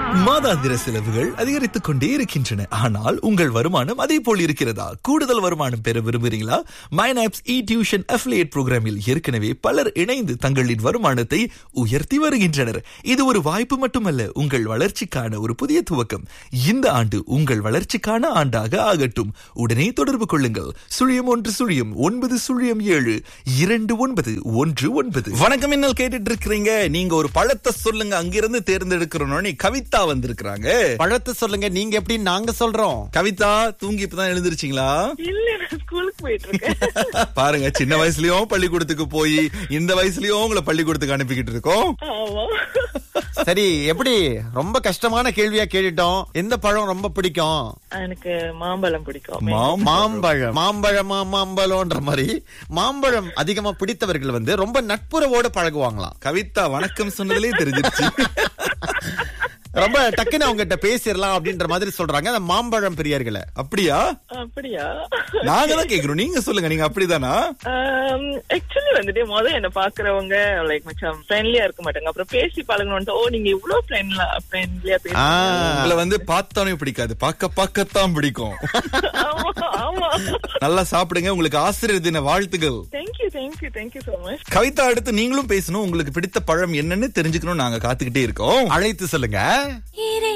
மாதாந்திர செலவுகள் அதிகரித்துக் கொண்டே இருக்கின்றன ஆனால் உங்கள் வருமானம் அதே போல் இருக்கிறதா கூடுதல் வருமானம் பெற விரும்புகிறீங்களா மைனாப்ஸ் இ டியூஷன் அஃபிலியேட் புரோகிராமில் ஏற்கனவே பலர் இணைந்து தங்களின் வருமானத்தை உயர்த்தி வருகின்றனர் இது ஒரு வாய்ப்பு மட்டுமல்ல உங்கள் வளர்ச்சிக்கான ஒரு புதிய துவக்கம் இந்த ஆண்டு உங்கள் வளர்ச்சிக்கான ஆண்டாக ஆகட்டும் உடனே தொடர்பு கொள்ளுங்கள் சுழியம் ஒன்று சுழியம் ஒன்பது சுழியம் ஏழு இரண்டு ஒன்பது ஒன்று ஒன்பது வணக்கம் என்ன கேட்டுட்டு இருக்கிறீங்க நீங்க ஒரு பழத்தை சொல்லுங்க அங்கிருந்து தேர்ந்தெடுக்கிறோம் கவிதா வந்திருக்கிறாங்க பழத்தை சொல்லுங்க நீங்க எப்படி நாங்க சொல்றோம் கவிதா தூங்கி இப்பதான் எழுந்திருச்சீங்களா இல்ல நான் ஸ்கூலுக்கு போயிட்டு இருக்கேன் பாருங்க சின்ன வயசுலயும் பள்ளிக்கூடத்துக்கு போய் இந்த வயசுலயும் உங்களை பள்ளிக்கூடத்துக்கு அனுப்பிக்கிட்டு இருக்கோம் ஆமா சரி எப்படி ரொம்ப கஷ்டமான கேள்வியா கேட்டுட்டோம் எந்த பழம் ரொம்ப பிடிக்கும் எனக்கு மாம்பழம் பிடிக்கும் மாம் மாம்பழம் மாம்பழமா மாம்பழம்ன்ற மாதிரி மாம்பழம் அதிகமா பிடித்தவர்கள் வந்து ரொம்ப நட்புறவோட பழகுவாங்களாம் கவிதா வணக்கம் சொன்னதுலே தெரிஞ்சிருச்சு ரொம்ப டக்குன்னு அவங்க கிட்ட பேசிடலாம் அப்படின்ற மாதிரி சொல்றாங்க அந்த மாம்பழம் பிரியர்களை அப்படியா அப்படியா நாங்க தான் கேக்குறோம் நீங்க சொல்லுங்க நீங்க அப்படிதானா ஆக்சுவலி வந்துட்டு முதல்ல என்ன பாக்குறவங்க லைக் மச்சான் ஃப்ரெண்ட்லியா இருக்க மாட்டாங்க அப்புறம் பேசி பழகணும்னு ஓ நீங்க இவ்வளவு ஃப்ரெண்ட்லா ஃப்ரெண்ட்லியா பேசி ஆ, உங்களை வந்து பார்த்தானே பிடிக்காது பார்க்க பார்க்கத்தான் பிடிக்கும் ஆமா ஆமா நல்லா சாப்பிடுங்க உங்களுக்கு ஆசிரியர் தின வாழ்த்துகள் thank you thank you thank you so much Kavitha அடுத்து நீங்களும் பேசணும் உங்களுக்கு பிடித்த பழம் என்னன்னு தெரிஞ்சுக்கணும் நாங்க காத்துக்கிட்டே இருக்கோம் அழைத்து சொல்லுங்க இறை